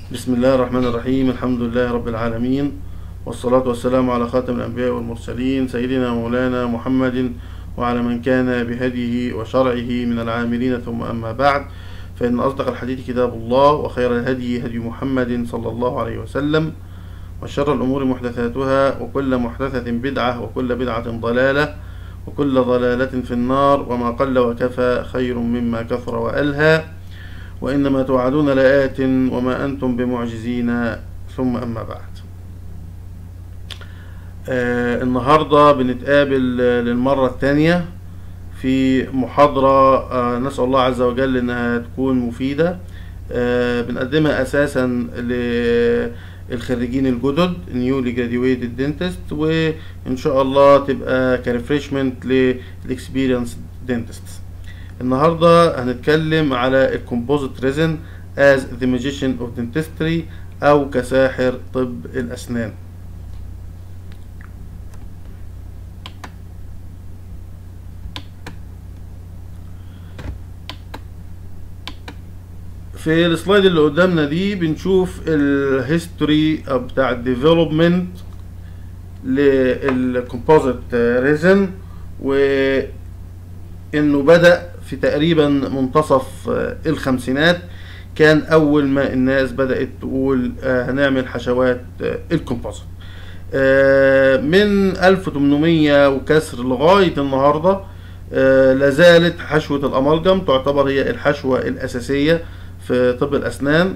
بسم الله الرحمن الرحيم الحمد لله رب العالمين والصلاة والسلام على خاتم الأنبياء والمرسلين سيدنا مولانا محمد وعلى من كان بهديه وشرعه من العاملين ثم أما بعد فإن أصدق الحديث كتاب الله وخير الهدي هدي محمد صلى الله عليه وسلم وشر الأمور محدثاتها وكل محدثة بدعة وكل بدعة ضلالة وكل ضلالة في النار وما قل وكفى خير مما كثر وألهى وإنما توعدون لآت وما أنتم بمعجزين ثم أما بعد آه النهاردة بنتقابل آه، للمرة الثانية في محاضرة آه نسأل الله عز وجل إنها تكون مفيدة آه بنقدمها أساسا للخريجين الجدد newly graduated dentist وإن شاء الله تبقى كريفريشمنت للإكسبيرينس dentists النهاردة هنتكلم على الكومبوزيت ريزن as the magician of dentistry أو كساحر طب الأسنان في السلايد اللي قدامنا دي بنشوف الهيستوري بتاع الديفلوبمنت للكومبوزيت ريزن وانه بدأ في تقريبا منتصف آه، الخمسينات كان اول ما الناس بدأت تقول آه، هنعمل حشوات آه، الكومبوزيت آه، من 1800 وكسر لغاية النهاردة آه، لازالت حشوة الأمالجم تعتبر هي الحشوة الأساسية في طب الأسنان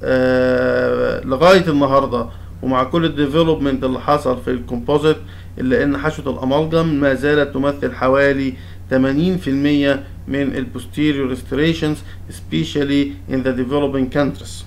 آه، لغاية النهاردة ومع كل الديفلوبمنت اللي حصل في الكومبوزيت إلا إن حشوة الأمالجم ما زالت تمثل حوالي 80% من ال posterior restorations especially in the developing countries.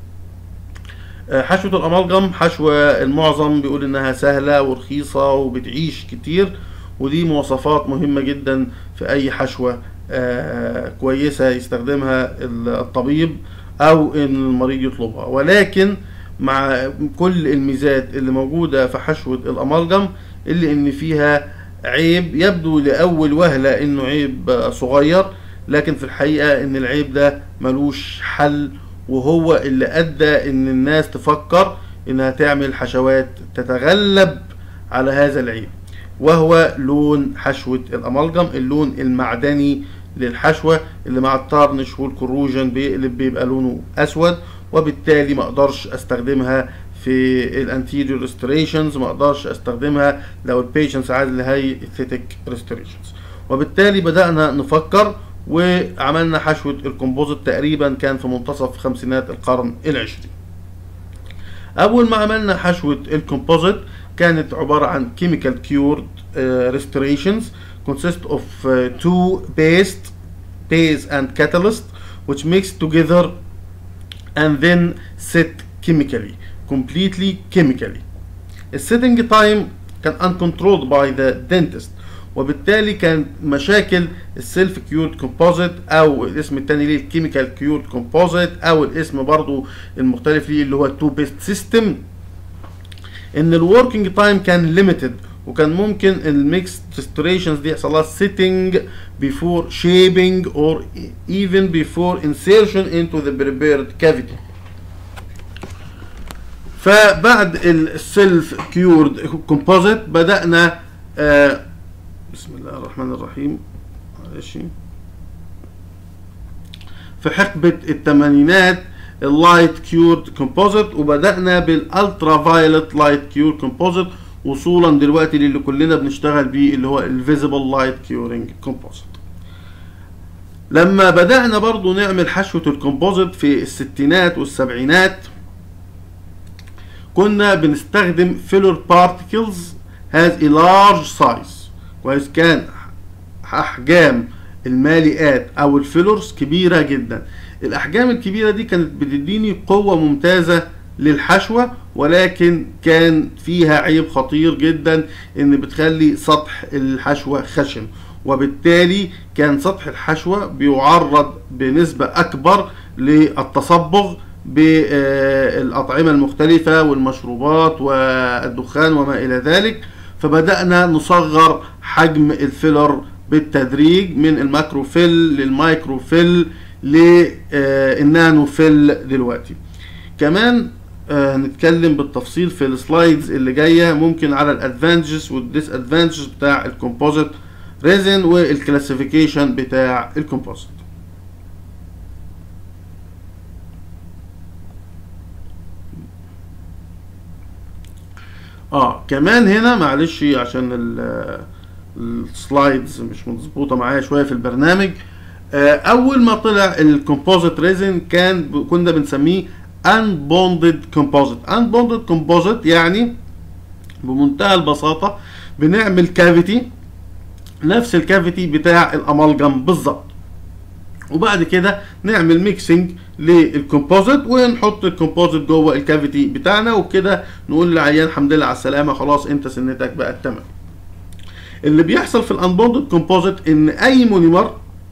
آه، حشوة الأمالجم حشوة المعظم بيقول إنها سهلة ورخيصة وبتعيش كتير ودي مواصفات مهمة جدا في أي حشوة آه، كويسة يستخدمها الطبيب أو إن المريض يطلبها ولكن مع كل الميزات اللي موجودة في حشوة الأمالجم اللي إن فيها عيب يبدو لأول وهلة إنه عيب صغير لكن في الحقيقة إن العيب ده ملوش حل وهو اللي أدى إن الناس تفكر إنها تعمل حشوات تتغلب على هذا العيب وهو لون حشوة الأمالجم اللون المعدني للحشوة اللي مع التارنش والكروجن بيقلب بيبقى لونه أسود وبالتالي ما اقدرش استخدمها في الانتيريور ريستوريشنز ما اقدرش استخدمها لو البيشنتس عايز لهي اثيتيك ريستوريشنز وبالتالي بدانا نفكر وعملنا حشوه الكومبوزيت تقريبا كان في منتصف خمسينات القرن العشرين اول ما عملنا حشوه الكومبوزيت كانت عباره عن chemical cured uh, restorations consist of uh, two paste base and catalyst which mix together and then set chemically completely chemically السيتنج تايم كان uncontrolled by the dentist وبالتالي كان مشاكل السيلف كيورد كومبوزيت او الاسم التاني ليه الكيميكال كيورد كومبوزيت او الاسم برضو المختلف ليه اللي هو التو بيست سيستم ان الوركينج تايم كان ليميتد وكان ممكن الميكس ريستوريشنز دي يحصل لها سيتنج بيفور شيبنج اور even before insertion into the prepared cavity فبعد السيلف كيورد كومبوزيت بدأنا آه بسم الله الرحمن الرحيم معلش في حقبة الثمانينات اللايت كيورد كومبوزيت وبدأنا بالالترا فايلت لايت كيور كومبوزيت وصولا دلوقتي للي كلنا بنشتغل بيه اللي هو الفيزيبل لايت كيورنج كومبوزيت لما بدأنا برضو نعمل حشوة الكومبوزيت في الستينات والسبعينات كنا بنستخدم فيلر بارتكلز has a large size كويس كان احجام المالئات او الفيلرز كبيره جدا الاحجام الكبيره دي كانت بتديني قوه ممتازه للحشوه ولكن كان فيها عيب خطير جدا ان بتخلي سطح الحشوه خشن وبالتالي كان سطح الحشوه بيعرض بنسبه اكبر للتصبغ بالأطعمة المختلفة والمشروبات والدخان وما إلى ذلك فبدأنا نصغر حجم الفيلر بالتدريج من الماكروفيل للمايكروفيل للنانوفيل دلوقتي كمان آه، هنتكلم بالتفصيل في السلايدز اللي جايه ممكن على الادفانتجز والديس ادفانتجز بتاع الكومبوزيت ريزن والكلاسيفيكيشن بتاع الكومبوزيت اه كمان هنا معلش عشان ال- السلايدز مش مظبوطه معايا شويه في البرنامج آه، اول ما طلع الكومبوزيت ريزن كان ب- كنا بنسميه unbonded composite unbonded composite يعني بمنتهى البساطه بنعمل كافيتي نفس الكافيتي بتاع الامالجم بالظبط وبعد كده نعمل ميكسنج للكومبوزيت ونحط الكومبوزيت جوه الكافيتي بتاعنا وبكده نقول للعيان الحمد لله على السلامه خلاص انت سنتك بقت تمام اللي بيحصل في الانبوندد كومبوزيت ان اي مونيمر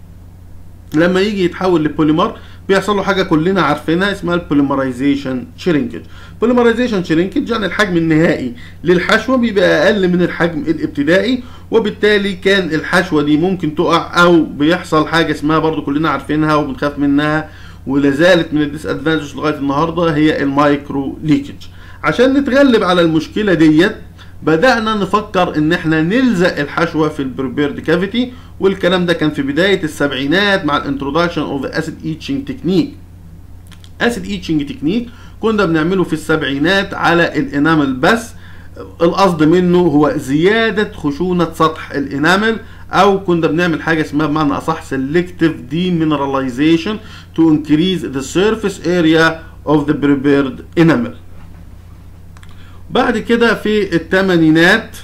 لما يجي يتحول لبوليمر بيحصل له حاجه كلنا عارفينها اسمها البوليمرايزيشن شرينكج بوليمرايزيشن شرينكج يعني الحجم النهائي للحشوه بيبقى اقل من الحجم الابتدائي وبالتالي كان الحشوه دي ممكن تقع او بيحصل حاجه اسمها برضو كلنا عارفينها وبنخاف منها ولا زالت من الديس ادفانتج لغايه النهارده هي المايكرو ليكج عشان نتغلب على المشكله ديت بدأنا نفكر ان احنا نلزق الحشوة في البريبيرد كافيتي والكلام ده كان في بداية السبعينات مع الانترودكشن اوف ذا اسيد ايتشنج تكنيك اسيد ايتشنج تكنيك كنا بنعمله في السبعينات على الانامل بس القصد منه هو زيادة خشونة سطح الانامل او كنا بنعمل حاجة اسمها بمعنى اصح selective demineralization to increase the surface area of the prepared enamel بعد كده في الثمانينات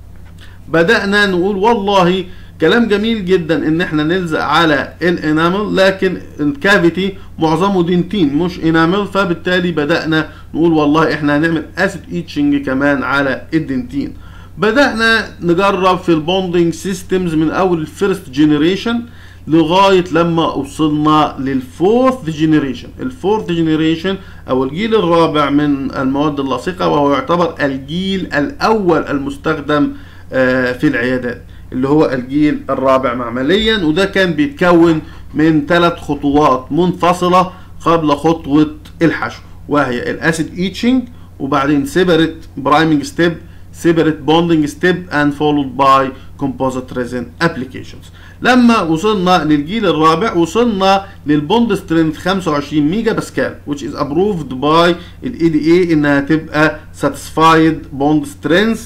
بدأنا نقول والله كلام جميل جدا ان احنا نلزق على الانامل لكن الكافيتي معظمه دينتين مش انامل فبالتالي بدأنا نقول والله احنا هنعمل اسيد ايتشنج كمان على الدنتين بدأنا نجرب في البوندنج سيستمز من اول الفيرست جينيريشن لغايه لما وصلنا للفورث جينيريشن الفورث جينيريشن او الجيل الرابع من المواد اللاصقه وهو يعتبر الجيل الاول المستخدم آه، في العيادات اللي هو الجيل الرابع معمليا وده كان بيتكون من ثلاث خطوات منفصله قبل خطوه الحشو وهي الاسيد ايتشنج وبعدين سيبريت برايمنج ستيب separate bonding step and followed by composite resin applications لما وصلنا للجيل الرابع وصلنا للبوند سترينث 25 ميجا باسكال which is approved by ال EDA انها تبقى satisfied bond strength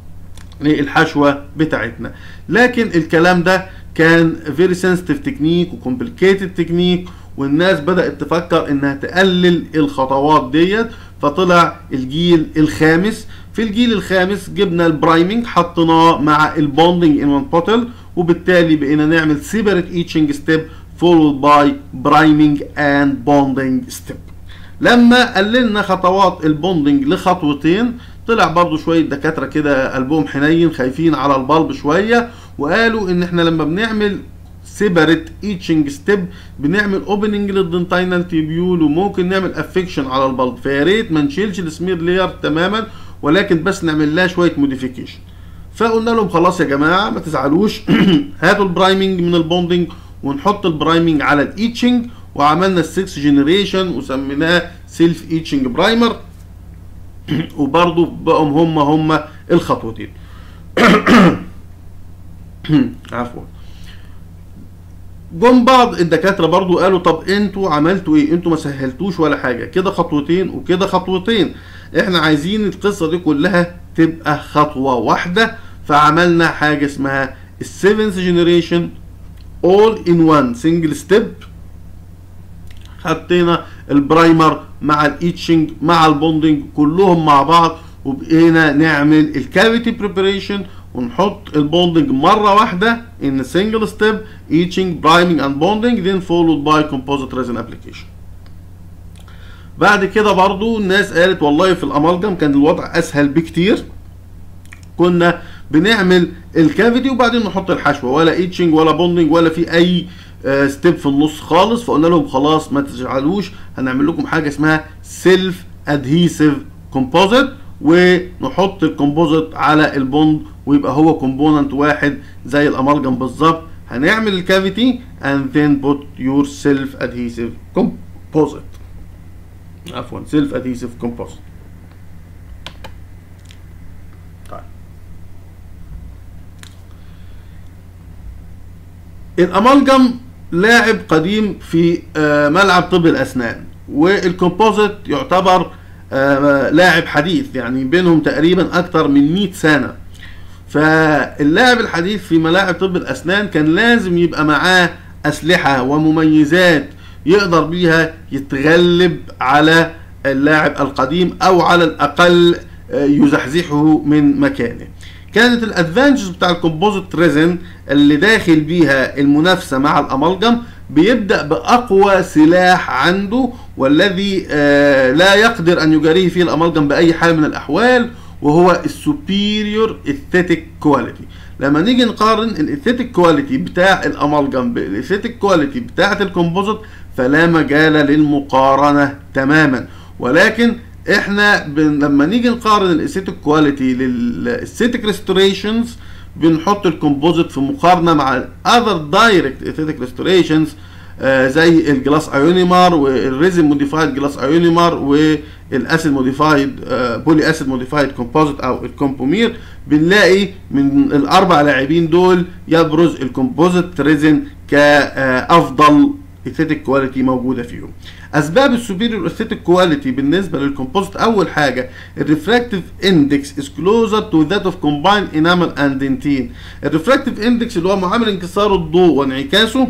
للحشوه بتاعتنا لكن الكلام ده كان فيري سنسيتيف تكنيك وكومبليكيتد تكنيك والناس بدات تفكر انها تقلل الخطوات ديت فطلع الجيل الخامس في الجيل الخامس جبنا البرايمنج حطيناه مع البوندنج ان وان بوتل وبالتالي بقينا نعمل سيبريت ايتشنج ستيب فولود باي برايمنج اند بوندنج ستيب لما قللنا خطوات البوندنج لخطوتين طلع برضو شويه دكاتره كده قلبهم حنين خايفين على البلب شويه وقالوا ان احنا لما بنعمل سيبريت ايتشنج ستيب بنعمل اوبننج للدنتاينال تيبيول وممكن نعمل افكشن على البلب فيا ريت ما نشيلش السمير لير تماما ولكن بس نعمل لها شويه موديفيكيشن فقلنا لهم خلاص يا جماعه ما تزعلوش هاتوا البرايمنج من البوندنج ونحط البرايمنج على الايتشنج وعملنا السكس جنريشن وسميناه سيلف ايتشنج برايمر وبرضه بقوا هم هم الخطوتين عفوا جم بعض الدكاتره برضو قالوا طب انتوا عملتوا ايه انتوا ما سهلتوش ولا حاجه كده خطوتين وكده خطوتين احنا عايزين القصه دي كلها تبقى خطوه واحده فعملنا حاجه اسمها السيفنث جنريشن اول ان وان سنجل ستيب حطينا البرايمر مع الايتشنج مع البوندنج كلهم مع بعض وبقينا نعمل الكافيتي بريباريشن ونحط البوندنج مره واحده in a single step etching priming and bonding then followed by composite resin application بعد كده برضو الناس قالت والله في الامالجم كان الوضع اسهل بكتير كنا بنعمل الكافيتي وبعدين نحط الحشوه ولا ايتشنج ولا بوندنج ولا في اي ستيب في النص خالص فقلنا لهم خلاص ما تزعلوش هنعمل لكم حاجه اسمها سيلف ادهيسيف كومبوزيت ونحط الكومبوزيت على البوند ويبقى هو كومبوننت واحد زي الامالجم بالظبط هنعمل الكافيتي and then put your self adhesive composite عفوا سيلف ادهيسيف كومبوزيت طيب الامالجم لاعب قديم في آه، ملعب طب الاسنان والكومبوزيت يعتبر آه، لاعب حديث يعني بينهم تقريبا اكتر من 100 سنه فاللاعب الحديث في ملاعب طب الاسنان كان لازم يبقى معاه اسلحه ومميزات يقدر بيها يتغلب على اللاعب القديم او على الاقل آه، يزحزحه من مكانه كانت الادفانتجز بتاع الكومبوزيت ريزن اللي داخل بيها المنافسه مع الامالجم بيبدا باقوى سلاح عنده والذي آه، لا يقدر ان يجاريه فيه الامالجم باي حال من الاحوال وهو السوبيريور اثيتيك كواليتي لما نيجي نقارن الاثيتيك كواليتي بتاع الامالجم بالاثيتيك كواليتي بتاعه الكومبوزيت فلا مجال للمقارنه تماما ولكن احنا بن لما نيجي نقارن الاستيتيك كواليتي للاستيتيك ريستوريشنز بنحط الكومبوزيت في مقارنه مع الاذر دايركت استيتيك ريستوريشنز زي الجلاس ايونيمار والريزن موديفايد جلاس ايونيمار والاسيد موديفايد بولي اسيد موديفايد كومبوزيت او الكومبومير بنلاقي من الاربع لاعبين دول يبرز الكومبوزيت ريزن كافضل ايثيتيك كواليتي موجوده فيهم اسباب السوبيريور ايثيتيك كواليتي بالنسبه للكومبوزيت اول حاجه الريفراكتيف اندكس از كلوزر تو ذات اوف كومبايند انامل اند دنتين الريفراكتيف اندكس اللي هو معامل انكسار الضوء وانعكاسه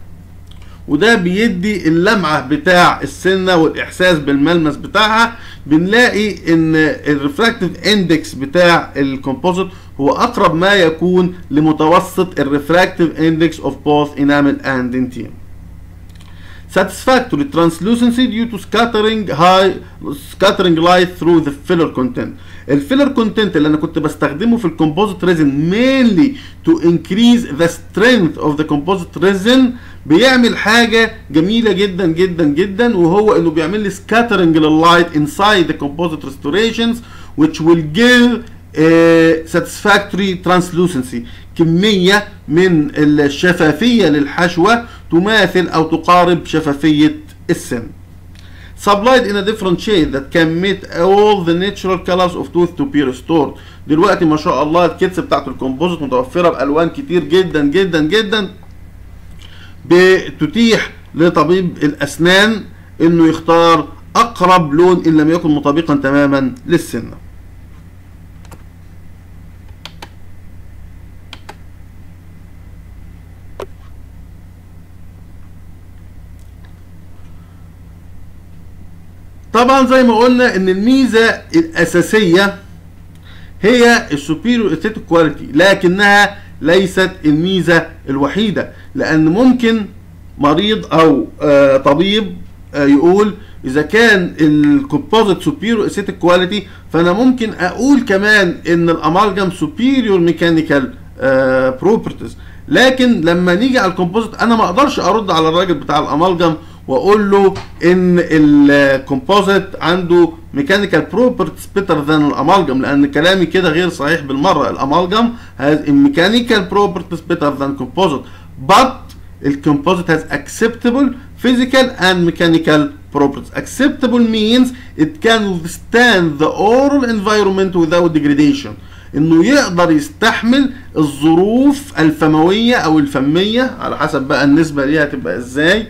وده بيدي اللمعه بتاع السنه والاحساس بالملمس بتاعها بنلاقي ان الريفراكتيف اندكس بتاع الكومبوزيت هو اقرب ما يكون لمتوسط الريفراكتيف اندكس اوف بوث انامل اند دنتين satisfactory translucency due to scattering high scattering light through the filler content الفيلر كونتنت اللي انا كنت بستخدمه في الكومبوزيت ريزن mainly to increase the strength of the composite resin بيعمل حاجة جميلة جدا جدا جدا وهو انه بيعمل لي scattering لللايت inside the composite restorations which will give uh, satisfactory translucency كمية من الشفافية للحشوة تماثل أو تقارب شفافية السن. Supplied in a different shade that can meet all the natural colors of tooth to be restored. دلوقتي ما شاء الله الكيتس بتاعت الكومبوزيت متوفرة بألوان كتير جدا جدا جدا بتتيح لطبيب الأسنان إنه يختار أقرب لون إن لم يكن مطابقا تماما للسنة. طبعا زي ما قلنا ان الميزه الاساسيه هي السوبيريور استيتيك كواليتي لكنها ليست الميزه الوحيده لان ممكن مريض او آه طبيب آه يقول اذا كان الكومبوزيت سوبيريور استيتيك كواليتي فانا ممكن اقول كمان ان الامالجم سوبيريور ميكانيكال بروبرتيز لكن لما نيجي على الكومبوزيت انا ما اقدرش ارد على الراجل بتاع الامالجم واقول له ان الكومبوزيت عنده ميكانيكال بروبرتيز بيتر ذان الامالجم لان كلامي كده غير صحيح بالمره الامالجم has mechanical properties better than composite but الكومبوزيت has acceptable physical and mechanical properties acceptable means it can withstand the oral environment without degradation انه يقدر يستحمل الظروف الفمويه او الفميه على حسب بقى النسبه ليها تبقى ازاي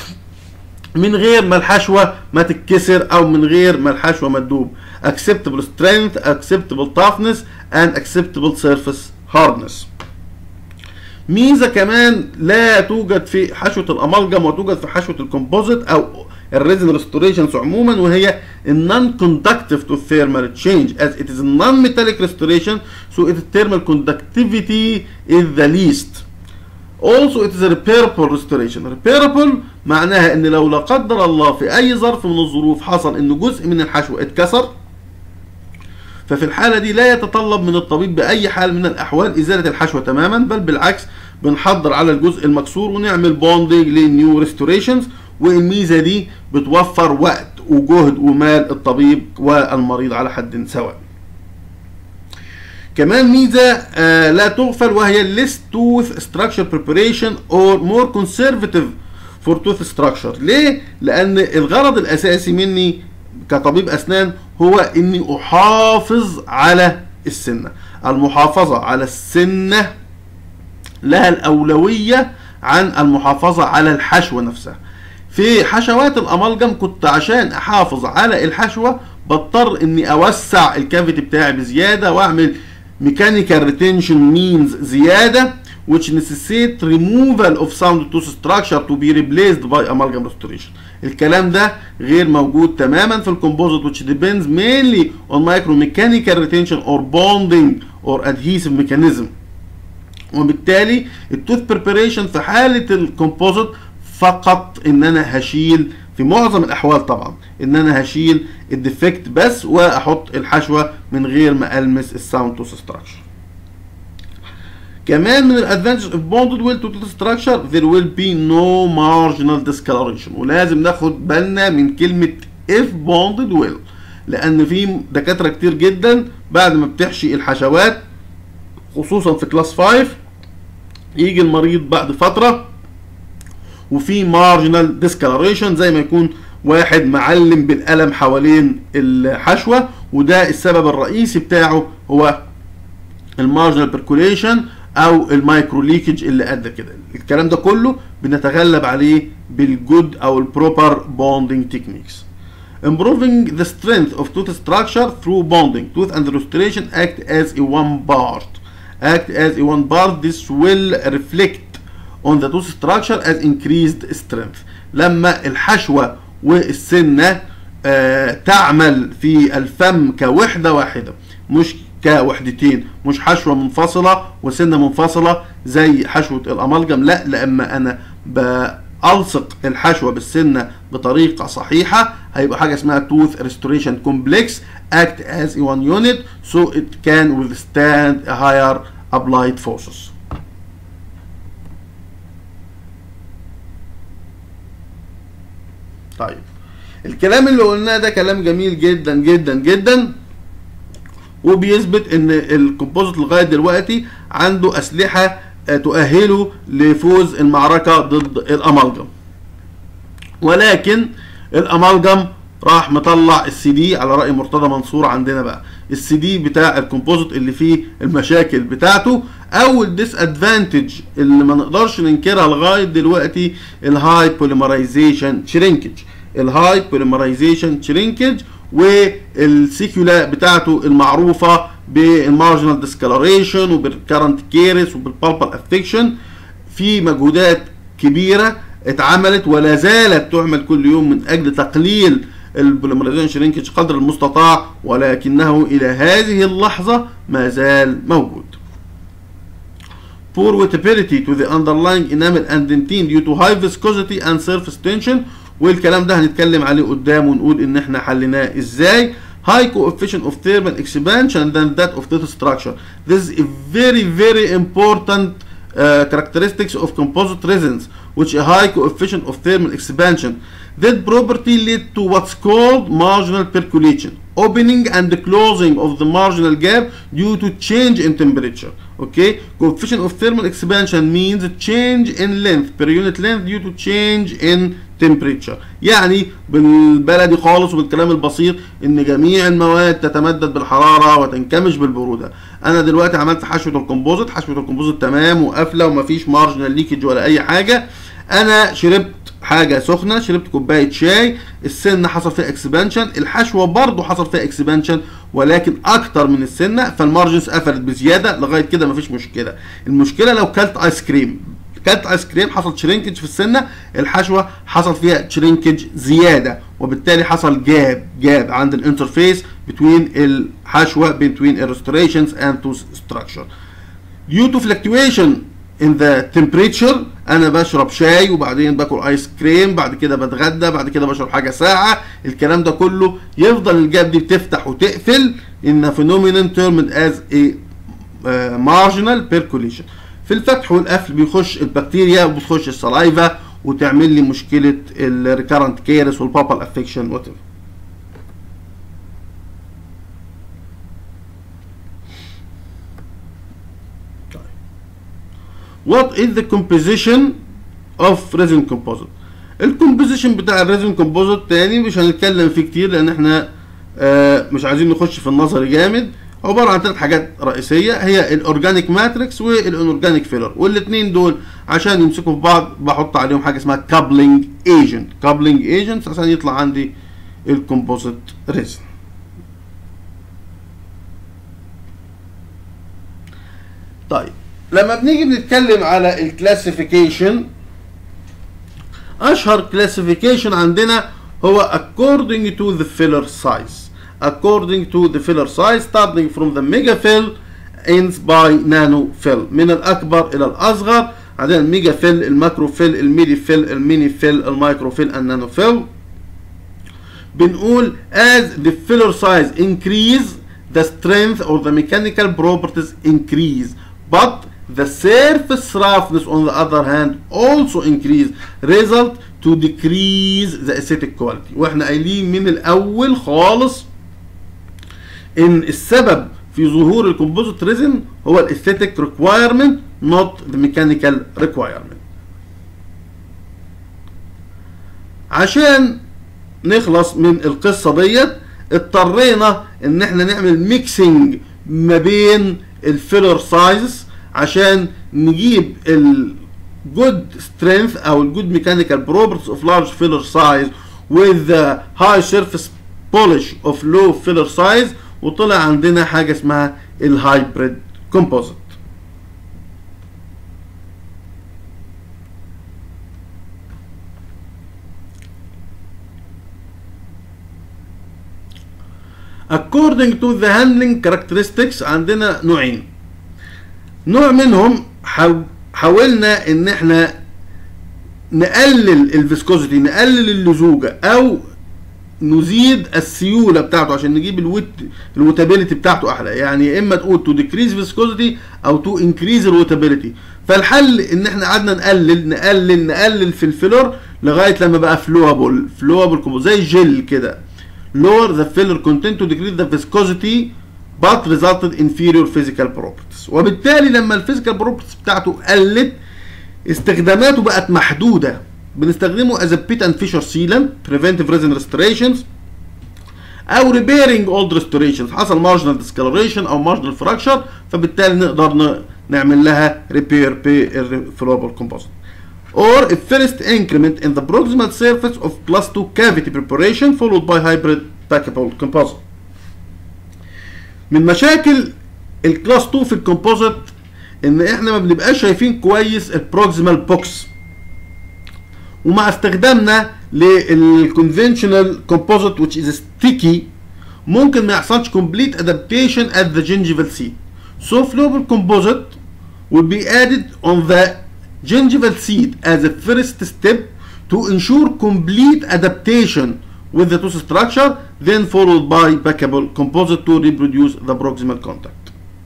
من غير ما الحشوه ما تتكسر او من غير ما الحشوه ما تدوب acceptable strength acceptable toughness and acceptable surface hardness ميزه كمان لا توجد في حشوه الامالجم وتوجد في حشوه الكومبوزيت او الريزن ريستوريشنز عموما وهي النون كوندكتيف تو ثيرمال تشينج as it is a non-metallic restoration so its thermal conductivity is the least also it is a repairable restoration repairable معناها ان لو لا قدر الله في اي ظرف من الظروف حصل ان جزء من الحشو اتكسر ففي الحاله دي لا يتطلب من الطبيب باي حال من الاحوال ازاله الحشوه تماما بل بالعكس بنحضر على الجزء المكسور ونعمل بوندنج للنيو ريستوريشنز والميزه دي بتوفر وقت وجهد ومال الطبيب والمريض على حد سواء كمان ميزه آه لا تغفل وهي less tooth structure preparation or more conservative فور توث ستراكشر ليه لان الغرض الاساسي مني كطبيب اسنان هو اني احافظ على السنه المحافظه على السنه لها الاولويه عن المحافظه على الحشوه نفسها في حشوات الامالجم كنت عشان احافظ على الحشوه بضطر اني اوسع الكافيتي بتاعي بزياده واعمل ميكانيكال ريتنشن مينز زياده which necessitate removal of sound tooth structure to be replaced by amalgam restoration. الكلام ده غير موجود تماما في الكومبوزيت which depends mainly on micromechanical retention or bonding or adhesive mechanism. وبالتالي التوث بريباريشن في حاله الكومبوزيت فقط ان انا هشيل في معظم الاحوال طبعا ان انا هشيل الديفكت بس واحط الحشوه من غير ما المس الساوند توث ستراكشر كمان من الادفانتج اوف بوندد ويل تو ستراكشر there will be no marginal discoloration ولازم ناخد بالنا من كلمه if bonded well لان في دكاتره كتير جدا بعد ما بتحشي الحشوات خصوصا في كلاس 5 يجي المريض بعد فتره وفي مارجنال ديسكلريشن زي ما يكون واحد معلم بالقلم حوالين الحشوه وده السبب الرئيسي بتاعه هو المارجنال بيركوليشن او المايكرو ليكج اللي قد كده الكلام ده كله بنتغلب عليه بالجود او البروبر بوندنج تكنيكس improving the strength of tooth structure through bonding tooth and restoration act as a one part act as a one part this will reflect on the tooth structure as increased strength لما الحشوة والسنة آه تعمل في الفم كوحدة واحدة مش كوحدتين مش حشوة منفصلة وسنة منفصلة زي حشوة الأمالجم لا لأما أنا بألصق الحشوة بالسنة بطريقة صحيحة هيبقى حاجة اسمها tooth restoration complex act as a one unit so it can withstand a higher applied forces طيب الكلام اللي قلناه ده كلام جميل جدا جدا جدا وبيثبت ان الكومبوزيت لغايه دلوقتي عنده اسلحه تؤهله لفوز المعركه ضد الامالجم ولكن الامالجم راح مطلع السي دي على راي مرتضى منصور عندنا بقى السي دي بتاع الكومبوزيت اللي فيه المشاكل بتاعته اول ديس ادفانتج اللي ما نقدرش ننكرها لغايه دلوقتي الهاي بوليمرايزيشن شرينكج الهاي بوليمرايزيشن شرينكج والسيكولا بتاعته المعروفه بالمارجنال ديسكلريشن وبالكرنت كيرس وبالبالبال افكشن في مجهودات كبيره اتعملت ولا زالت تعمل كل يوم من اجل تقليل البوليمرايزيشن شرينكج قدر المستطاع ولكنه الى هذه اللحظه ما زال موجود. Poor wettability to the underlying enamel and dentine due to high viscosity and surface tension والكلام ده هنتكلم عليه قدام ونقول ان احنا حليناه ازاي high coefficient of thermal expansion than that of tooth structure this is a very very important uh, characteristics of composite resins which a high coefficient of thermal expansion that property lead to what's called marginal percolation opening and closing of the marginal gap due to change in temperature okay coefficient of thermal expansion means change in length per unit length due to change in temperature يعني بالبلدي خالص وبالكلام البسيط ان جميع المواد تتمدد بالحراره وتنكمش بالبروده انا دلوقتي عملت حشوه الكومبوزيت حشوه الكومبوزيت تمام وقافله ومفيش مارجنال ليكج ولا اي حاجه انا شربت حاجه سخنه شربت كوبايه شاي السنه حصل فيها اكسبانشن الحشوه برضو حصل فيها اكسبانشن ولكن اكتر من السنه فالمارجنز قفلت بزياده لغايه كده مفيش مشكله المشكله لو كلت ايس كريم كلت ايس كريم حصل شرينكج في السنه الحشوه حصل فيها شرينكج زياده وبالتالي حصل جاب جاب عند الانترفيس بين الحشوه بين الريستوريشنز اند تو ستراكشر due to fluctuation in the temperature انا بشرب شاي وبعدين باكل ايس كريم بعد كده بتغدى بعد كده بشرب حاجه ساقعه الكلام ده كله يفضل الجاب دي بتفتح وتقفل ان فينومينال تيرمد از اي مارجنال بيركوليشن في الفتح والقفل بيخش البكتيريا وبتخش السلايفا وتعمل لي مشكله الريكارنت كيرس والبابال افكشن وات What is the composition of resin composite? الكومبوزيشن بتاع الريزن كومبوزيت تاني مش هنتكلم فيه كتير لان احنا آه مش عايزين نخش في النظري جامد عباره عن ثلاث حاجات رئيسيه هي الاورجانيك ماتريكس والانورجانيك فيلر والاثنين دول عشان يمسكوا في بعض بحط عليهم حاجه اسمها كابلنج ايجنت كابلنج ايجنتس عشان يطلع عندي الكومبوزيت ريزن طيب لما بنيجي بنتكلم على الكلاسيفيكيشن اشهر كلاسيفيكيشن عندنا هو according to the filler size according to the filler size starting from the mega fill ends by nano fill من الاكبر الى الاصغر عندنا الميجا فيل الماكرو فيل الميدي فيل الميني فيل المايكرو فيل النانو فيل بنقول as the filler size increase the strength or the mechanical properties increase but the surface roughness on the other hand also increase result to decrease the aesthetic quality واحنا قايلين من الاول خالص ان السبب في ظهور الكومبوزيت ريزن هو الاستاتيك ريكوايرمنت not the mechanical requirement عشان نخلص من القصه ديت اضطرينا ان احنا نعمل ميكسنج ما بين الفيلر سايز عشان نجيب الجود سترينث او الجود ميكانيكال بروبرتيز اوف لارج فيلر سايز with the high surface polish of low filler size وطلع عندنا حاجه اسمها الهايبريد كومبوزيت according to the handling characteristics عندنا نوعين نوع منهم حاولنا ان احنا نقلل الفيسكوزيتي نقلل اللزوجه او نزيد السيوله بتاعته عشان نجيب الوت الوتابيلتي بتاعته احلى يعني يا اما تقول تو ديكريز فيسكوزيتي او تو انكريز الوتابيلتي فالحل ان احنا قعدنا نقلل نقلل نقلل في الفيلر لغايه لما بقى فلوابل فلوابل زي الجل كده lower the filler content to decrease the viscosity but resulted inferior physical properties وبالتالي لما الفيزيكال بروبرتيز بتاعته قلت استخداماته بقت محدوده بنستخدمه as a pit and fissure sealant preventive resin restorations او repairing old restorations حصل marginal discoloration او marginal fracture فبالتالي نقدر نعمل لها repair بالفلوبل composite or a first increment in the proximal surface of class 2 cavity preparation followed by hybrid packable composite من مشاكل الكلاس 2 في الكومبوزيت ان احنا ما بنبقاش شايفين كويس البروكسيمال بوكس ومع استخدامنا للكونفنشنال كومبوزيت which is sticky ممكن ما يحصلش complete adaptation at the gingival seat so flowable composite will be added on the gingival seat as a first step to ensure complete adaptation with the tooth structure then followed by packable composite to reproduce the proximal contact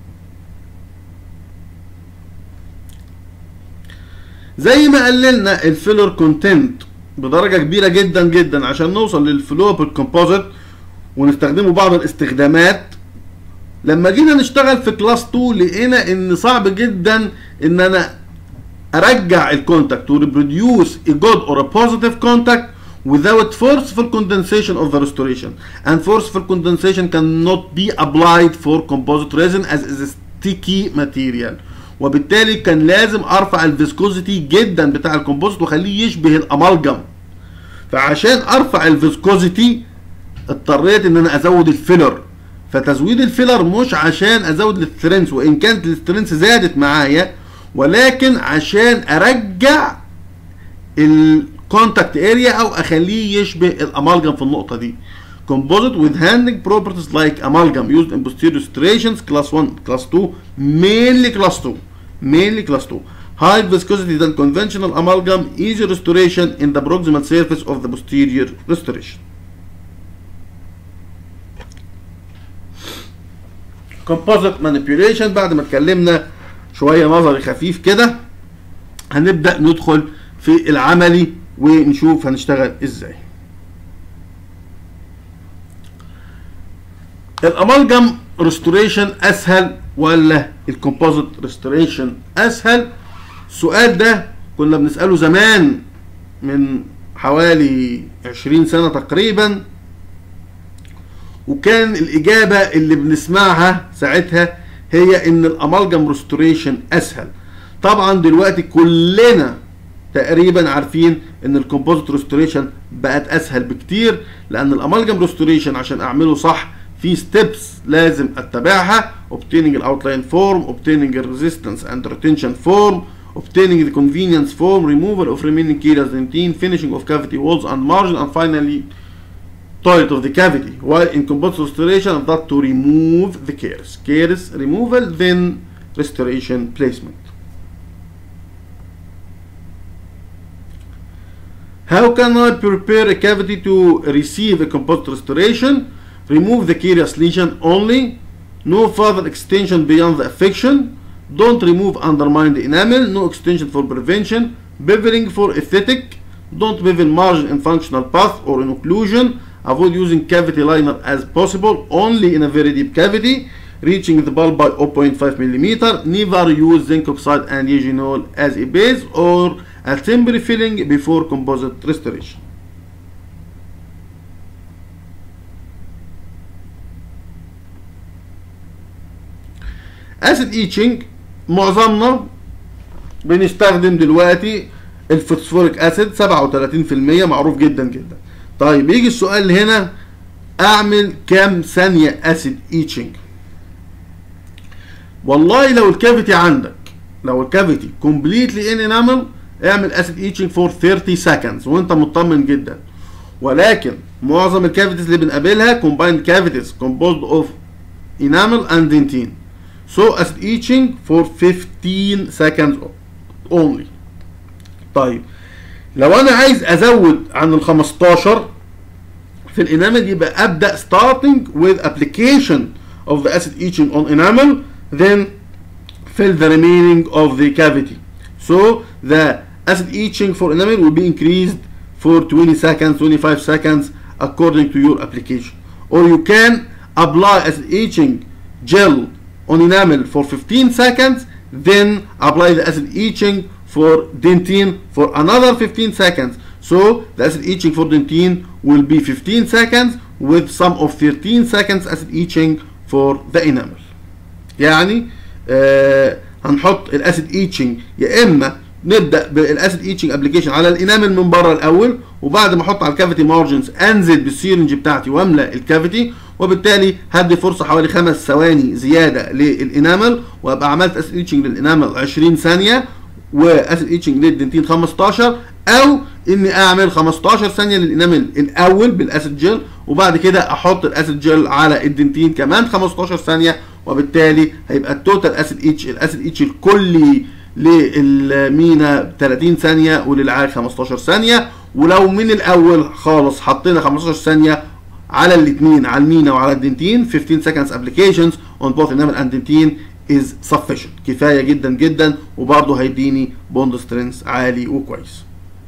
زي ما قللنا الفيلر كونتنت بدرجة كبيرة جدا جدا عشان نوصل للفلوبل كومبوزيت ونستخدمه بعض الاستخدامات لما جينا نشتغل في كلاس 2 لقينا ان صعب جدا ان انا ارجع الكونتاكت وريبروديوس a good or a positive contact without forceful condensation of the restoration and forceful condensation cannot be applied for composite resin as is a sticky material وبالتالي كان لازم ارفع الفيسكوزيتي جدا بتاع الكومبوزيت واخليه يشبه الامالجم فعشان ارفع الفيسكوزيتي اضطريت ان انا ازود الفيلر فتزويد الفيلر مش عشان ازود السترينث وان كانت السترينث زادت معايا ولكن عشان ارجع الكونتاكت اريا او اخليه يشبه الامالجم في النقطه دي composite with handling properties like amalgam used in posterior restorations class 1 class 2 mainly class 2 mainly class 2 high viscosity than conventional amalgam easy restoration in the proximal surface of the posterior restoration composite manipulation بعد ما اتكلمنا شويه نظري خفيف كده هنبدا ندخل في العملي ونشوف هنشتغل ازاي الامالجم ريستوريشن اسهل ولا الكومبوزيت ريستوريشن اسهل السؤال ده كنا بنساله زمان من حوالي 20 سنة تقريبا وكان الإجابة اللي بنسمعها ساعتها هي إن الأمالجم ريستوريشن أسهل طبعا دلوقتي كلنا تقريبا عارفين ان الكومبوزيت ريستوريشن بقت اسهل بكتير لان الامالجم ريستوريشن عشان اعمله صح في ستيبس لازم اتبعها obtaining الاوتلاين فورم obtaining الريزيستنس اند retention form obtaining the convenience form removal of remaining keras dentin finishing of cavity walls and margin and finally toilet of the cavity while in composite restoration I've got to remove the caries caries removal then restoration placement How can I prepare a cavity to receive a composite restoration? Remove the carious lesion only. No further extension beyond the affection. Don't remove undermine the enamel. No extension for prevention. Beveling for aesthetic. Don't bevel margin in functional path or in occlusion. Avoid using cavity liner as possible, only in a very deep cavity, reaching the bulb by 0.5 millimeter. Never use zinc oxide and eugenol as a base or a temporary filling before composite restoration. acid etching معظمنا بنستخدم دلوقتي الفوسفوريك اسيد 37% معروف جدا جدا طيب يجي السؤال هنا اعمل كام ثانيه اسيد ايتشنج والله لو الكافيتي عندك لو الكافيتي كومبليتلي ان انامل اعمل اسيد ايتشنج فور 30 seconds وانت مطمن جدا ولكن معظم الكافيتيز اللي بنقابلها combined cavities composed of enamel and dentin so acid etching for 15 seconds only طيب لو انا عايز ازود عن ال 15 في الانامل يبقى ابدا starting with application of the acid etching on enamel then fill the remaining of the cavity so the acid etching for enamel will be increased for 20 seconds 25 seconds according to your application or you can apply acid etching gel on enamel for 15 seconds then apply the acid etching for dentin for another 15 seconds so the acid etching for dentin will be 15 seconds with some of 13 seconds acid etching for the enamel يعني آه هنحط الاسيد ايتشنج يا اما نبدا بالاسيد ايتشنج ابلكيشن على الانامل من بره الاول وبعد ما احط على الكافيتي مارجنز انزل بالسيرنج بتاعتي واملى الكافيتي وبالتالي هدي فرصه حوالي خمس ثواني زياده للانامل وابقى عملت اسيد ايتشنج للانامل 20 ثانيه واسيد ايتشنج للدنتين 15 او اني اعمل 15 ثانيه للانامل الاول بالاسيد جل وبعد كده احط الاسيد جل على الدنتين كمان 15 ثانيه وبالتالي هيبقى التوتال اسيد اتش الاسيد اتش الكلي للمينا 30 ثانيه وللعاج 15 ثانيه ولو من الاول خالص حطينا 15 ثانيه على الاثنين على المينا وعلى الدنتين 15 seconds applications on both enamel and dentin is sufficient كفايه جدا جدا وبرضه هيديني بوند سترينث عالي وكويس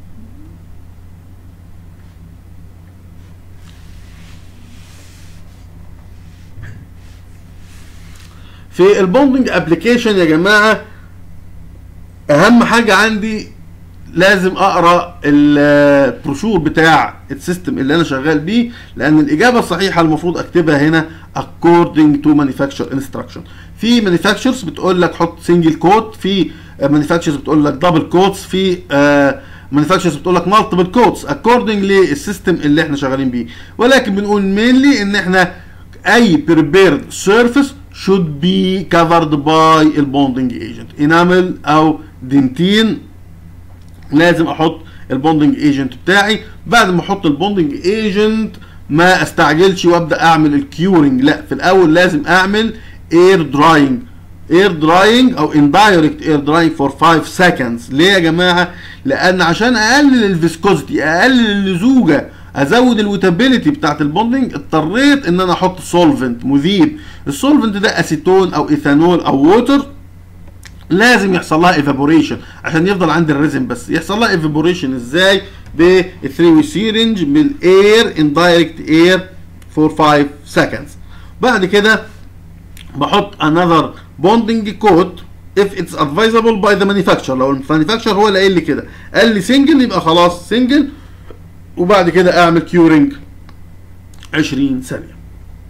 في البوندنج ابلكيشن يا جماعه اهم حاجه عندي لازم اقرا البروشور بتاع السيستم اللي انا شغال بيه لان الاجابه الصحيحه المفروض اكتبها هنا according to manufacturer instruction في مانيفاكتشرز بتقول لك حط سنجل كوت في مانيفاكتشرز بتقول لك دبل كوتس في مانيفاكتشرز بتقول لك مالتيبل كوتس according للسيستم اللي احنا شغالين بيه ولكن بنقول مينلي ان احنا اي prepared surface should be covered by البوندنج ايجنت انامل او دنتين لازم احط البوندنج ايجنت بتاعي بعد ما احط البوندنج ايجنت ما استعجلش وابدا اعمل الكيورنج لا في الاول لازم اعمل اير دراينج اير دراينج او اندايركت اير دراينج فور 5 سكندز ليه يا جماعه لان عشان اقلل الفيسكوزيتي اقلل اللزوجه ازود الوتابيليتي بتاعت البوندنج اضطريت ان انا احط سولفنت مذيب السولفنت ده اسيتون او ايثانول او ووتر لازم يحصل لها ايفابوريشن عشان يفضل عندي الريزم بس يحصل لها ايفابوريشن ازاي ب 3 سيرنج بالاير اندايركت اير فور 5 سكندز بعد كده بحط another bonding coat if it's advisable by the manufacturer لو المانيفاكتشر هو اللي قايل لي كده قال لي سنجل يبقى خلاص سنجل وبعد كده اعمل كيورنج 20 ثانيه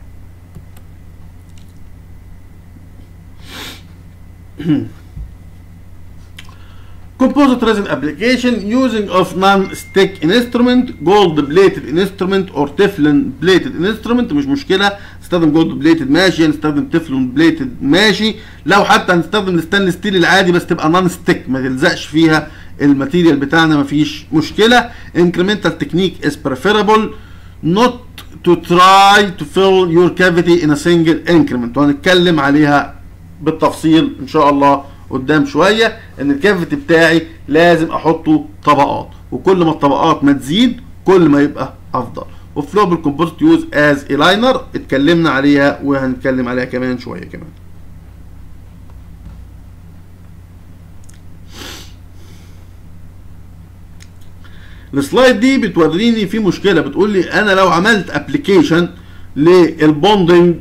Composite resin application using of non-stick instrument, gold plated instrument or teflon plated instrument مش مشكلة نستخدم جولد بليتد ماشي نستخدم تeflon بليتد ماشي لو حتى هنستخدم الستانلس ستيل العادي بس تبقى نون ستيك ما تلزقش فيها الماتيريال بتاعنا مفيش مشكلة incremental technique is preferable not to try to fill your cavity in a single increment وهنتكلم عليها بالتفصيل ان شاء الله قدام شويه ان الكافيتي بتاعي لازم احطه طبقات وكل ما الطبقات ما تزيد كل ما يبقى افضل وفلوبل كومبوزيت يوز از الاينر اتكلمنا عليها وهنتكلم عليها كمان شويه كمان السلايد دي بتوريني في مشكله بتقول لي انا لو عملت ابلكيشن للبوندنج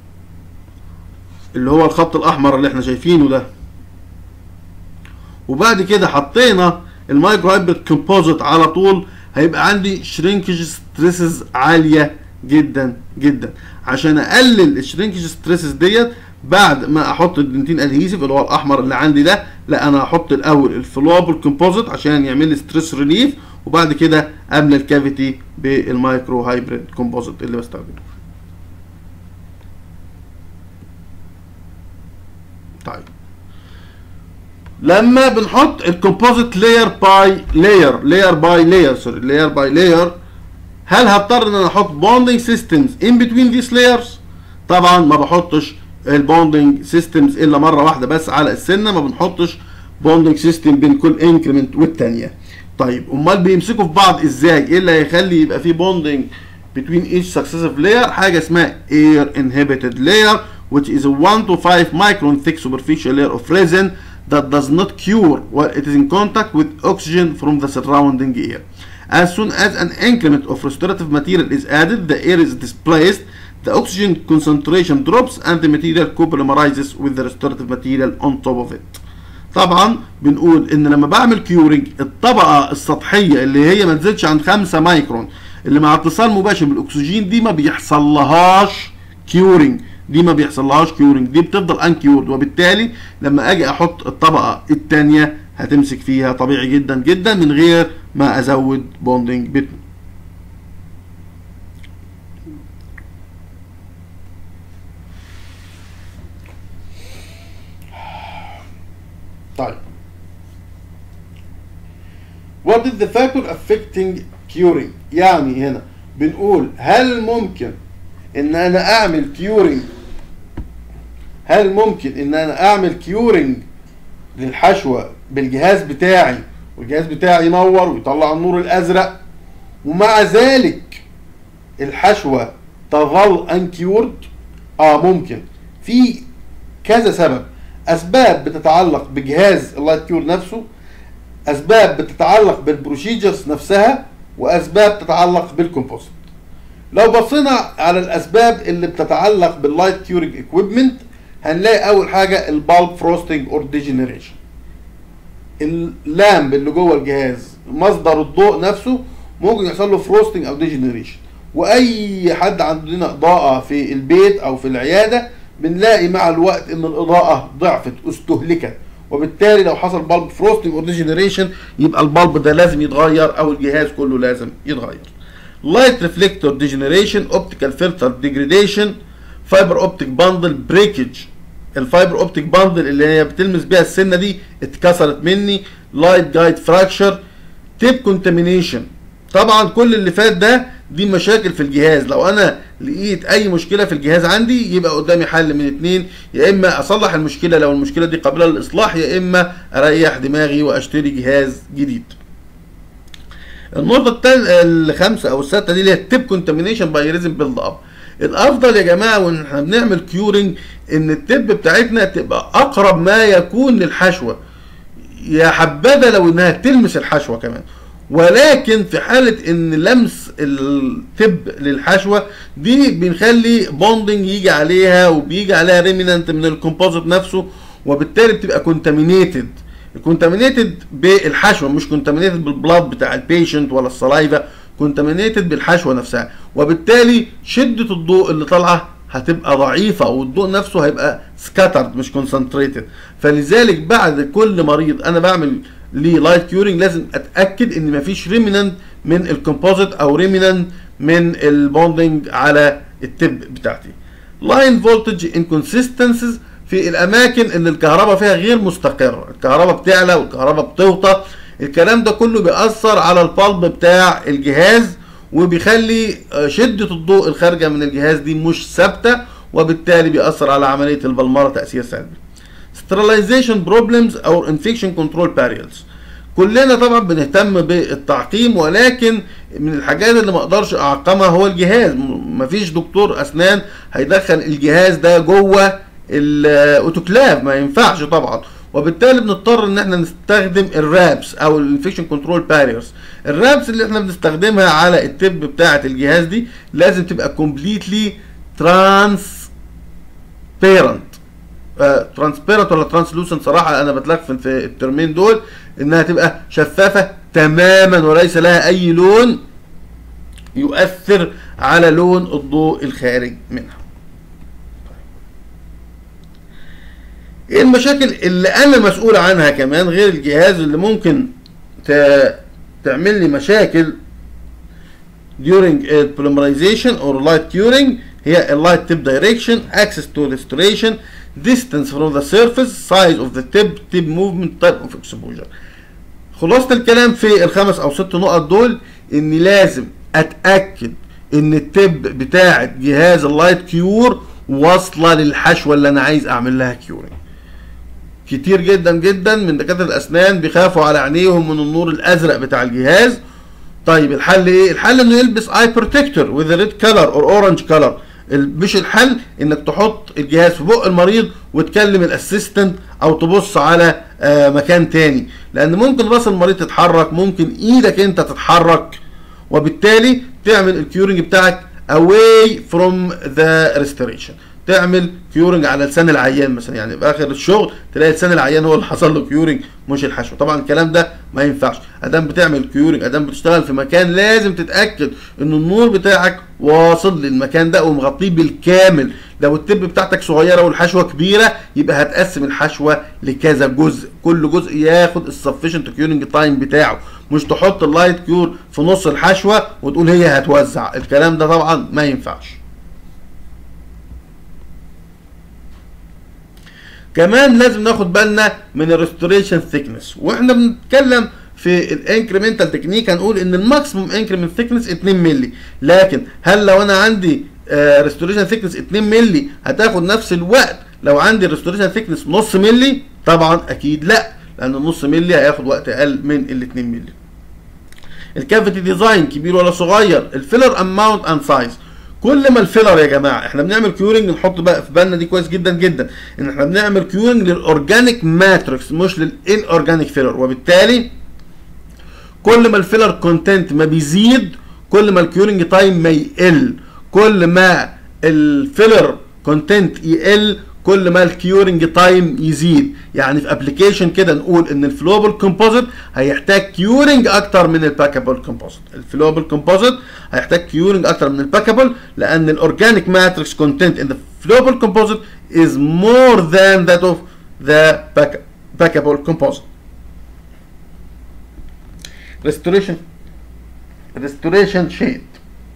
اللي هو الخط الاحمر اللي احنا شايفينه ده وبعد كده حطينا المايكرو هايبرد كومبوزيت على طول هيبقى عندي شرينكج ستريسز عاليه جدا جدا عشان اقلل الشرينكج ستريسز ديت بعد ما احط الدنتين ادهيسيف اللي هو الاحمر اللي عندي ده لا انا هحط الاول الفلوبل كومبوزيت عشان يعمل لي ستريس ريليف وبعد كده املى الكافيتي بالمايكرو هايبرد كومبوزيت اللي بستخدمه طيب لما بنحط الكومبوزيت لاير باي لاير لاير باي لاير سوري لاير باي لاير هل هضطر ان انا احط بوندنج سيستمز ان بتوين ذيس لايرز طبعا ما بحطش البوندنج سيستمز الا مره واحده بس على السنه ما بنحطش بوندنج سيستم بين كل انكريمنت والثانيه طيب امال بيمسكوا في بعض ازاي ايه اللي هيخلي يبقى في بوندنج between each successive layer حاجه اسمها air inhibited layer which is a 1 to 5 micron thick superficial layer of resin that does not cure while it is in contact with oxygen from the surrounding air. As soon as an increment of restorative material is added, the air is displaced, the oxygen concentration drops, and the material copolymerizes with the restorative material on top of it. طبعا بنقول ان لما بعمل كيورنج الطبقه السطحيه اللي هي ما تزيدش عن 5 مايكرون اللي مع اتصال مباشر بالاكسجين دي ما بيحصل لهاش كيورنج دي ما بيحصل لهاش كيورنج دي بتفضل انكيورد وبالتالي لما اجي احط الطبقه الثانيه هتمسك فيها طبيعي جدا جدا من غير ما ازود بوندنج بت طيب What is the factor affecting curing؟ يعني هنا بنقول هل ممكن ان انا اعمل كيورنج هل ممكن ان انا اعمل كيورنج للحشوه بالجهاز بتاعي والجهاز بتاعي ينور ويطلع النور الازرق ومع ذلك الحشوه تظل انكيورد اه ممكن في كذا سبب اسباب بتتعلق بجهاز اللايت كيور نفسه اسباب بتتعلق بالبروسيجرز نفسها واسباب تتعلق بالكومبوست لو بصينا على الاسباب اللي بتتعلق باللايت كيورنج اكويبمنت هنلاقي اول حاجه البالب فروستنج اور ديجنريشن اللامب اللي جوه الجهاز مصدر الضوء نفسه ممكن يحصل له فروستنج او ديجنريشن واي حد عندنا اضاءه في البيت او في العياده بنلاقي مع الوقت ان الاضاءه ضعفت استهلكت وبالتالي لو حصل بالب فروستنج اور ديجنريشن يبقى البالب ده لازم يتغير او الجهاز كله لازم يتغير light reflector degeneration optical filter degradation fiber optic bundle breakage الفايبر اوبتيك باندل اللي هي بتلمس بيها السنه دي اتكسرت مني لايت جايد فراكشر تيب كونتامينيشن طبعا كل اللي فات ده دي مشاكل في الجهاز لو انا لقيت اي مشكله في الجهاز عندي يبقى قدامي حل من اتنين يا اما اصلح المشكله لو المشكله دي قابله للاصلاح يا اما اريح دماغي واشتري جهاز جديد النقطه التالتة الخامسه او السادسه دي اللي هي التيب كونتامينيشن باي ريزن بيلد اب الافضل يا جماعه وان احنا بنعمل كيورنج ان التب بتاعتنا تبقى اقرب ما يكون للحشوه يا حبذا لو انها تلمس الحشوه كمان ولكن في حالة ان لمس التب للحشوة دي بنخلي بوندنج يجي عليها وبيجي عليها ريمينانت من الكومبوزيت نفسه وبالتالي بتبقى كونتامينيتد كونتامينيتد بالحشوه مش كونتامينيتد بالبلاد بتاع البيشنت ولا السلايفا كونتامينيتد بالحشوه نفسها وبالتالي شده الضوء اللي طالعه هتبقى ضعيفه والضوء نفسه هيبقى سكاترد مش كونسنتريتد فلذلك بعد كل مريض انا بعمل ليه لايت كيورنج لازم اتاكد ان مفيش ريمينانت من الكومبوزيت او ريمينانت من البوندنج على التب بتاعتي لاين فولتج انكونسستنسز في الاماكن اللي الكهرباء فيها غير مستقره الكهرباء بتعلى والكهرباء بتوطى الكلام ده كله بيأثر على البلب بتاع الجهاز وبيخلي شدة الضوء الخارجة من الجهاز دي مش ثابتة وبالتالي بيأثر على عملية البلمرة تأثير سلبي. sterilization problems أو infection control barriers كلنا طبعا بنهتم بالتعقيم ولكن من الحاجات اللي ما اقدرش اعقمها هو الجهاز مفيش دكتور اسنان هيدخل الجهاز ده جوه الاوتوكلاف ما ينفعش طبعا وبالتالي بنضطر ان احنا نستخدم الرابس او الانفكشن كنترول باريرز الرابس اللي احنا بنستخدمها على التب بتاعه الجهاز دي لازم تبقى كومبليتلي ترانس بيرنت ترانسبيرنت ولا ترانسلوسنت صراحه انا بتلخفن في الترمين دول انها تبقى شفافه تماما وليس لها اي لون يؤثر على لون الضوء الخارج منها ايه المشاكل اللي انا مسؤول عنها كمان غير الجهاز اللي ممكن تعمل لي مشاكل during polymerization or light curing هي اللايت tip direction access to restoration distance from the surface size of the tip tip movement type of exposure خلاصة الكلام في الخمس او ست نقط دول اني لازم اتاكد ان التب بتاعه جهاز اللايت كيور واصله للحشوه اللي انا عايز اعمل لها كيورنج كتير جدا جدا من دكاتره الاسنان بيخافوا على عينيهم من النور الازرق بتاع الجهاز طيب الحل ايه الحل انه يلبس اي بروتكتور وذ ريد كلر اور اورنج كلر مش الحل انك تحط الجهاز في بق المريض وتكلم الاسيستنت او تبص على آه مكان تاني لان ممكن راس المريض تتحرك ممكن ايدك انت تتحرك وبالتالي تعمل الكيورنج بتاعك away from the restoration تعمل كيورنج على لسان العيان مثلا يعني في اخر الشغل تلاقي لسان العيان هو اللي حصل له كيورنج مش الحشو طبعا الكلام ده ما ينفعش ادام بتعمل كيورنج ادام بتشتغل في مكان لازم تتاكد ان النور بتاعك واصل للمكان ده ومغطيه بالكامل لو التب بتاعتك صغيره والحشوه كبيره يبقى هتقسم الحشوه لكذا جزء كل جزء ياخد السفشنت كيورنج تايم بتاعه مش تحط اللايت كيور في نص الحشوه وتقول هي هتوزع الكلام ده طبعا ما ينفعش كمان لازم ناخد بالنا من الريستوريشن ثيكنس واحنا بنتكلم في الانكريمنتال تكنيك هنقول ان الماكسيموم انكريمنت ثيكنس 2 مللي لكن هل لو انا عندي ريستوريشن ثيكنس 2 مللي هتاخد نفس الوقت لو عندي ريستوريشن ثيكنس نص مللي طبعا اكيد لا لان النص مللي هياخد وقت اقل من ال 2 مللي الكافيتي ديزاين كبير ولا صغير الفيلر اماونت اند سايز كل ما الفيلر يا جماعه احنا بنعمل كيورنج نحط بقى في بالنا دي كويس جدا جدا ان احنا بنعمل كيورنج للاورجانيك ماتريكس مش للان اورجانيك فيلر وبالتالي كل ما الفيلر كونتنت ما بيزيد كل ما الكيورنج تايم ما يقل كل ما الفيلر كونتنت يقل كل ما الكيورنج تايم يزيد يعني في ابلكيشن كده نقول ان الفلوبل كومبوزيت هيحتاج كيورنج اكتر من الباكابل كومبوزيت الفلوبل كومبوزيت هيحتاج كيورنج اكتر من الباكابل لان الاورجانيك ماتريكس كونتنت ان ذا فلوبل كومبوزيت is more than that of the packable composite restoration restoration shade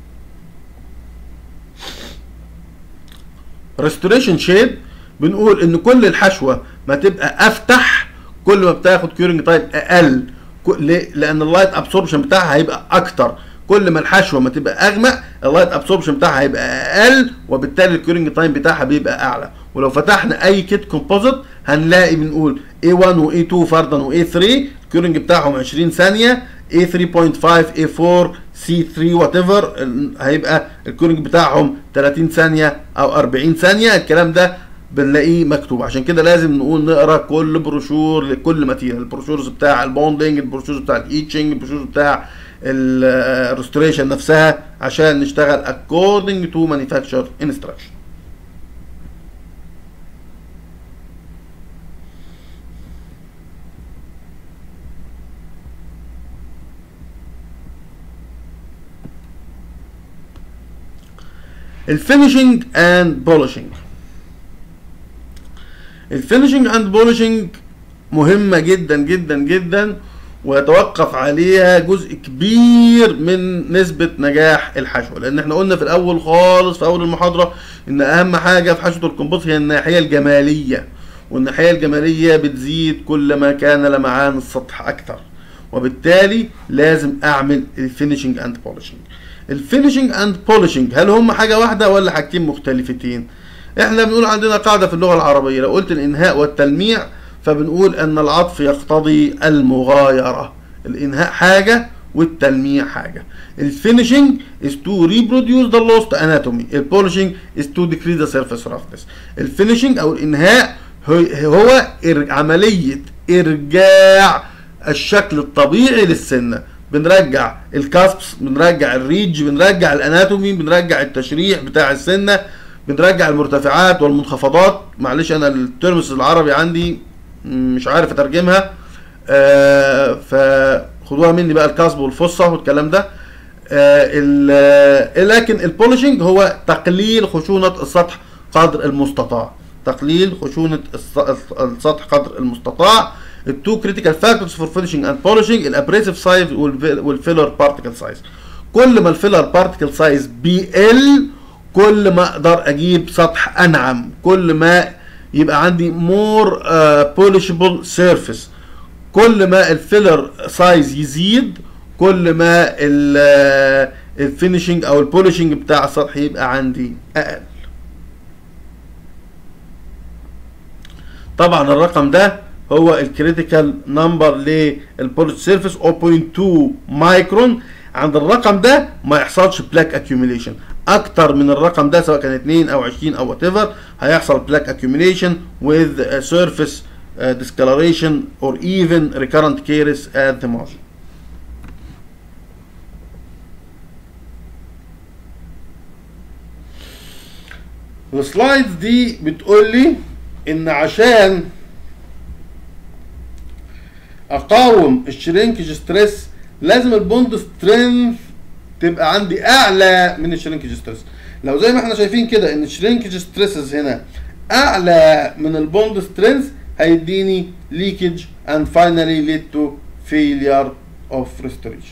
restoration shade بنقول ان كل الحشوه ما تبقى افتح كل ما بتاخد كيورنج تايم اقل ليه؟ لان اللايت ابسوربشن بتاعها هيبقى اكتر كل ما الحشوه ما تبقى اغمق اللايت ابسوربشن بتاعها هيبقى اقل وبالتالي الكيورنج تايم بتاعها بيبقى اعلى ولو فتحنا اي كيت كومبوزيت هنلاقي بنقول A1 و A2 فردا و A3 الكيورنج بتاعهم 20 ثانيه A3.5 A4 C3 وات ايفر هيبقى الكيورنج بتاعهم 30 ثانيه او 40 ثانيه الكلام ده بنلاقيه مكتوب عشان كده لازم نقول نقرا كل بروشور لكل ماتيريال البروشورز بتاع البوندنج البروشورز بتاع الايتشنج البروشورز بتاع الريستوريشن نفسها عشان نشتغل according to manufacturer instruction الفينيشنج اند بولشنج الفينيشنج اند بولشنج مهمه جدا جدا جدا ويتوقف عليها جزء كبير من نسبة نجاح الحشو لأن احنا قلنا في الأول خالص في أول المحاضرة إن أهم حاجة في حشوة الكمبوست هي الناحية الجمالية والناحية الجمالية بتزيد كل ما كان لمعان السطح أكثر وبالتالي لازم أعمل الفينيشنج أند بولشنج الفينيشنج أند بولشنج هل هم حاجة واحدة ولا حاجتين مختلفتين؟ احنا بنقول عندنا قاعدة في اللغة العربية لو قلت الإنهاء والتلميع فبنقول ان العطف يقتضي المغايرة الانهاء حاجة والتلميع حاجة الفينيشنج is to reproduce the lost anatomy البولشنج is to decrease the surface roughness الفينيشنج او الانهاء هو عملية ارجاع الشكل الطبيعي للسنة بنرجع الكاسبس بنرجع الريج بنرجع الاناتومي بنرجع التشريح بتاع السنة بنرجع المرتفعات والمنخفضات معلش انا الترمس العربي عندي مش عارف اترجمها آه فخدوها مني بقى الكاسب والفصة والكلام ده آه لكن البولشنج هو تقليل خشونة السطح قدر المستطاع تقليل خشونة السطح قدر المستطاع التو كريتيكال فاكتورز فور فينيشنج اند بولشنج الابريسيف سايز والفيلر بارتيكل سايز كل ما الفيلر بارتيكل سايز بيقل كل ما اقدر اجيب سطح انعم كل ما يبقى عندي مور بولشبل سيرفيس كل ما الفيلر سايز يزيد كل ما الفينيشنج او البولشنج بتاع السطح يبقى عندي اقل طبعا الرقم ده هو الكريتيكال نمبر للبولش سيرفيس 0.2 مايكرون عند الرقم ده ما يحصلش بلاك اكيوميليشن اكتر من الرقم ده سواء كان 2 او 20 او وات ايفر هيحصل بلاك accumulation with a surface uh, discoloration or even recurrent caries at the margin السلايدز دي بتقول لي ان عشان اقاوم الشرينكج ستريس لازم البوند سترينث تبقى عندي اعلى من الشرينكج ستريس لو زي ما احنا شايفين كده ان الشرينكج ستريسز هنا اعلى من البوند سترينث هيديني ليكج and finally lead to failure of restoration.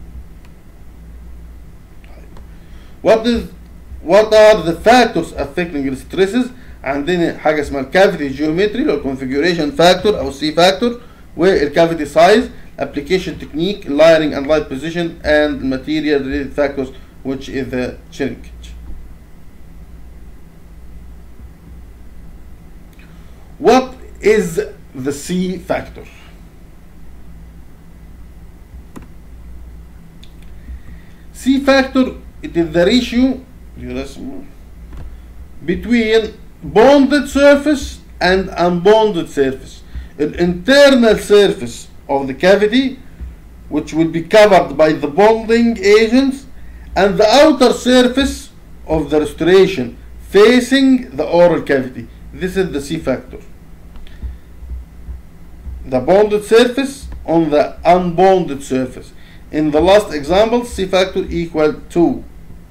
What is what are the factors affecting the stresses؟ عندنا حاجه اسمها الكافيتي جيومتري اللي هو الكونفيجريشن فاكتور او السي فاكتور والكافيتي سايز application technique layering and light position and material related factors which is the shrinkage. What is the C factor? C factor it is the ratio between bonded surface and unbonded surface. The internal surface of the cavity which will be covered by the bonding agents and the outer surface of the restoration facing the oral cavity. This is the C factor. The bonded surface on the unbonded surface. In the last example, C factor equal 2.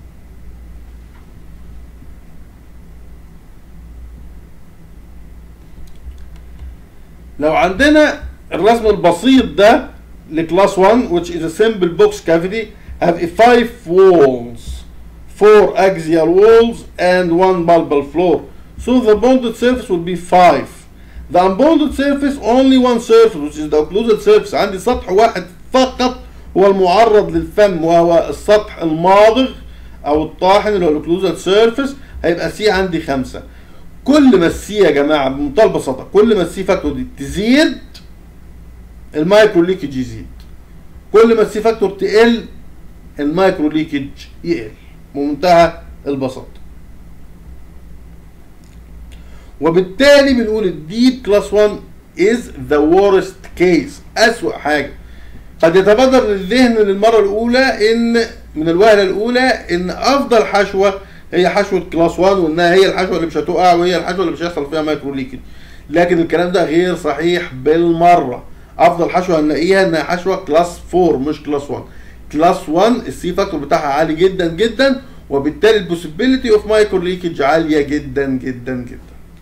لو عندنا الرسم البسيط ده لكلاس 1 which is a simple box cavity have a five walls four axial walls and one bulbal floor so the bonded surface will be 5 the unbonded surface only one surface which is the occlusal surface عندي سطح واحد فقط هو المعرض للفم وهو السطح الماضغ او الطاحن اللي هو الاوكلوزال سيرفيس هيبقى سي عندي خمسة كل ما السي يا جماعه بمنتهى البساطه كل ما السي فاكتور دي تزيد المايكرو ليكج يزيد كل ما السي فاكتور تقل المايكرو ليكج يقل بمنتهى البساطه وبالتالي بنقول الديب كلاس 1 از ذا worst كيس اسوأ حاجه قد يتبادر للذهن للمره الاولى ان من الوهله الاولى ان افضل حشوه هي حشوه كلاس 1 وانها هي الحشوه اللي مش هتقع وهي الحشوه اللي مش هيحصل فيها مايكرو ليكج لكن الكلام ده غير صحيح بالمره افضل حشوه هنلاقيها انها حشوه كلاس 4 مش كلاس 1 كلاس 1 السي فاكتور بتاعها عالي جدا جدا وبالتالي البوسيبيليتي اوف مايكرو ليكج عاليه جدا جدا جدا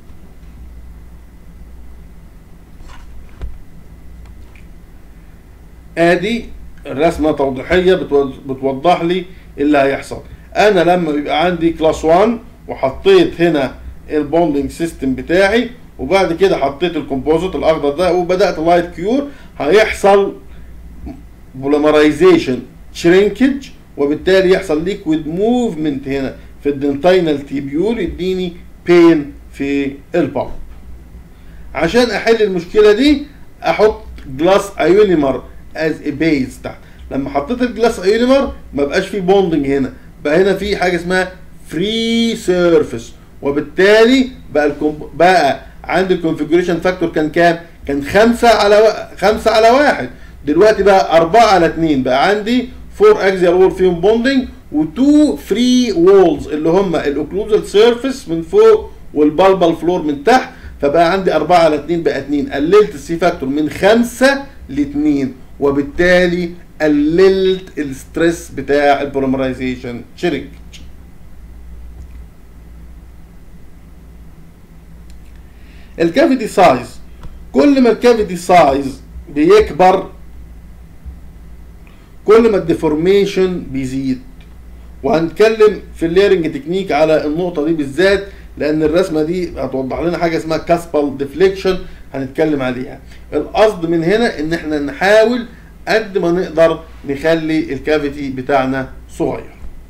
ادي الرسمه توضيحيه بتوضح لي اللي هيحصل انا لما بيبقى عندي كلاس 1 وحطيت هنا البوندنج سيستم بتاعي وبعد كده حطيت الكومبوزيت الاخضر ده وبدات لايت كيور هيحصل بوليمرايزيشن شرينكج وبالتالي يحصل ليكويد موفمنت هنا في الدنتينال تيبيول يديني بين في البامب عشان احل المشكله دي احط جلاس ايونيمر از ا بيز تحت لما حطيت الجلاس ايونيمر ما بقاش في بوندنج هنا بقى هنا في حاجه اسمها فري سيرفيس وبالتالي بقى الكم... بقى عندي الكونفجريشن فاكتور كان كام؟ كان 5 على و... 5 على 1 دلوقتي بقى 4 على 2 بقى عندي 4 اكزيال وول فيهم بوندنج و2 فري وولز اللي هم الاوكلوزال سيرفيس من فوق والبالبال فلور من تحت فبقى عندي 4 على 2 بقى 2 قللت السي فاكتور من 5 ل 2 وبالتالي قللت الستريس بتاع البوليمرايزيشن شرينج الكافيتي سايز كل ما الكافيتي سايز بيكبر كل ما الديفورميشن بيزيد وهنتكلم في الليرنج تكنيك على النقطه دي بالذات لان الرسمه دي هتوضح لنا حاجه اسمها كاسبال ديفليكشن هنتكلم عليها القصد من هنا ان احنا نحاول قد ما نقدر نخلي الكافيتي بتاعنا صغير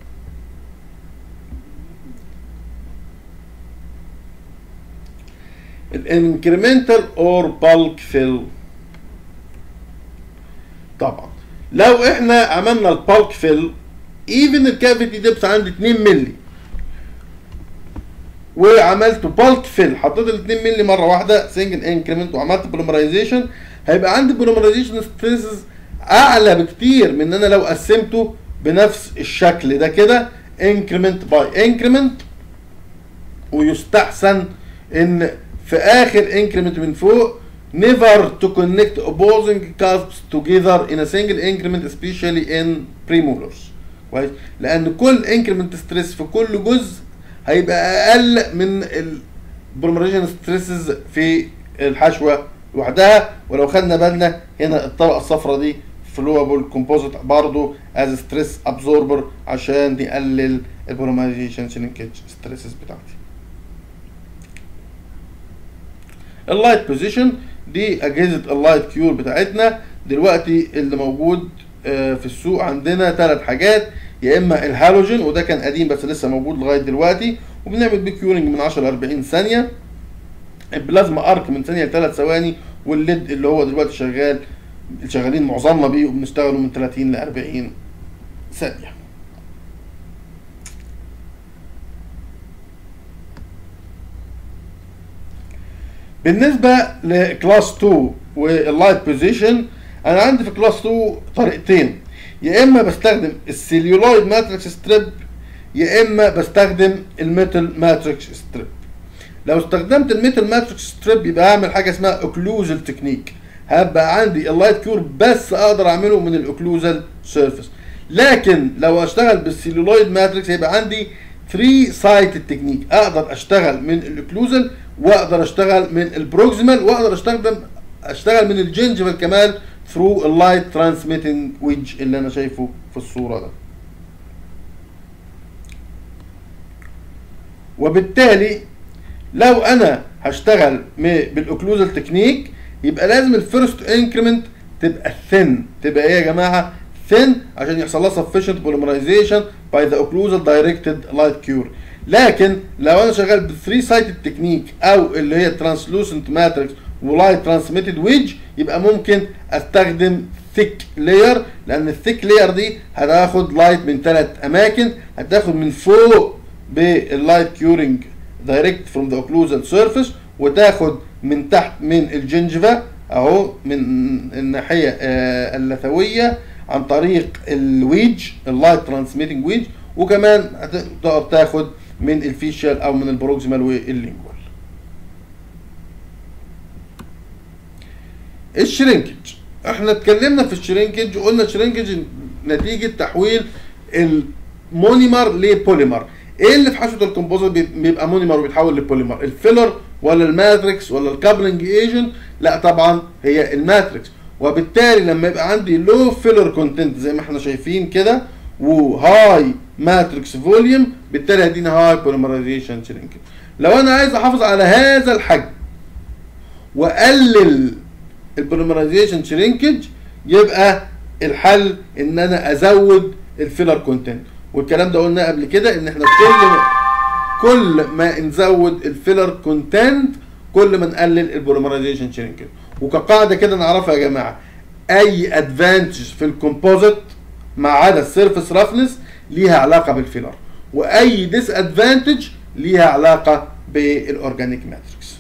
الانكريمنتال اور بالك فيل طبعا لو احنا عملنا البالك فيل ايفن الكافيتي ديبس عندي 2 مللي وعملت بالك فيل حطيت ال 2 مللي مره واحده سنجل انكريمنت وعملت بوليمرايزيشن هيبقى عندي بوليمرايزيشن ستريسز اعلى بكتير من ان انا لو قسمته بنفس الشكل ده كده انكريمنت باي انكريمنت ويستحسن ان في اخر انكريمنت من فوق never to connect opposing cusps together in a single increment especially in premolars كويس لان كل انكريمنت ستريس في كل جزء هيبقى اقل من البرومريجن ستريسز في الحشوه لوحدها ولو خدنا بالنا هنا الطبقه الصفراء دي فلوبل كومبوزيت برضه از ستريس ابزوربر عشان نقلل البوليمرايزيشن شرينكج ستريسز بتاعتي اللايت بوزيشن دي اجهزه اللايت كيور بتاعتنا دلوقتي اللي موجود في السوق عندنا ثلاث حاجات يا اما الهالوجين وده كان قديم بس لسه موجود لغايه دلوقتي وبنعمل بيه كيورنج من 10 ل 40 ثانيه البلازما ارك من ثانيه لثلاث ثواني والليد اللي هو دلوقتي شغال شغالين معظمنا بيه وبنشتغله من 30 ل 40 ثانيه بالنسبه لكلاس 2 واللايت بوزيشن انا عندي في كلاس 2 طريقتين يا اما بستخدم السيليولايد ماتريكس ستريب يا اما بستخدم الميتال ماتريكس ستريب لو استخدمت الميتال ماتريكس ستريب يبقى هعمل حاجه اسمها اوكلوزال تكنيك هبقى عندي اللايت كيور بس اقدر اعمله من الاوكلوزال سيرفيس لكن لو اشتغل بالسيلولايد ماتريكس هيبقى عندي 3 سايت التكنيك اقدر اشتغل من الاوكلوزال واقدر اشتغل من البروكسيمال واقدر استخدم اشتغل من الجنجفال كمان ثرو اللايت ترانسميتنج ويدج اللي انا شايفه في الصوره ده وبالتالي لو انا هشتغل بالاوكلوزال تكنيك يبقى لازم الفيرست انكريمنت تبقى ثين تبقى ايه يا جماعه ثين عشان يحصل لها sufficient polymerization by the occlusal directed light cure لكن لو انا شغال بالثري سايتد تكنيك او اللي هي ترانسلوسنت ماتريكس ولايت ترانسميتد ويدج يبقى ممكن استخدم ثيك لاير لان الثيك لاير دي هتاخد لايت من ثلاث اماكن هتاخد من فوق باللايت كيورنج دايركت فروم ذا اوكلوزال سيرفيس وتاخد من تحت من الجنجفا اهو من الناحيه آه اللثويه عن طريق الويدج اللايت ترانسميتنج ويدج وكمان هتقدر تاخد من الفيشال او من البروكسيمال واللينجوال الشرينكج احنا اتكلمنا في الشرينكج وقلنا الشرينكج نتيجه تحويل مونيمر لبوليمر ايه اللي في حشوه الكومبوزيت بي- بيبقى مونيمر وبيتحول لبوليمر الفيلر ولا الماتريكس ولا الكابلنج ايجنت لا طبعا هي الماتريكس وبالتالي لما يبقى عندي لو فيلر كونتنت زي ما احنا شايفين كده وهاي ماتريكس فوليوم بالتالي هيدينا هاي بوليمرايزيشن شرينكج لو انا عايز احافظ على هذا الحجم واقلل البوليمرايزيشن شرينكج يبقى الحل ان انا ازود الفيلر كونتنت والكلام ده قلناه قبل كده ان احنا كل ما كل ما نزود الفيلر كونتنت كل ما نقلل البوليمرايزيشن شرينكج وكقاعده كده نعرفها يا جماعه اي ادفانتج في الكومبوزيت ما عدا السيرفيس رفنس ليها علاقه بالفيلر واي ديس ادفانتج ليها علاقه بالاورجانيك ماتريكس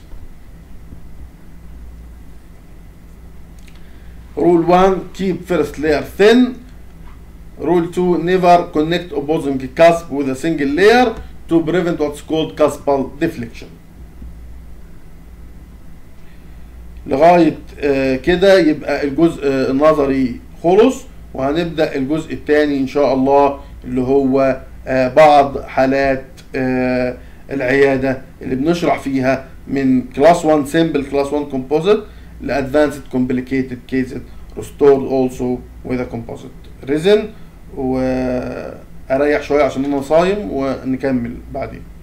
Rule 1 keep first layer thin. Rule 2 never connect opposing cusp with a single layer to prevent what's called cuspal deflection. لغاية آه، كده يبقى الجزء آه، النظري خلص وهنبدأ الجزء الثاني إن شاء الله اللي هو آه، بعض حالات آه، العيادة اللي بنشرح فيها من كلاس 1 simple كلاس 1 composite ل advanced complicated cases restored also with a composite resin وأريح شوية عشان أنا صايم ونكمل بعدين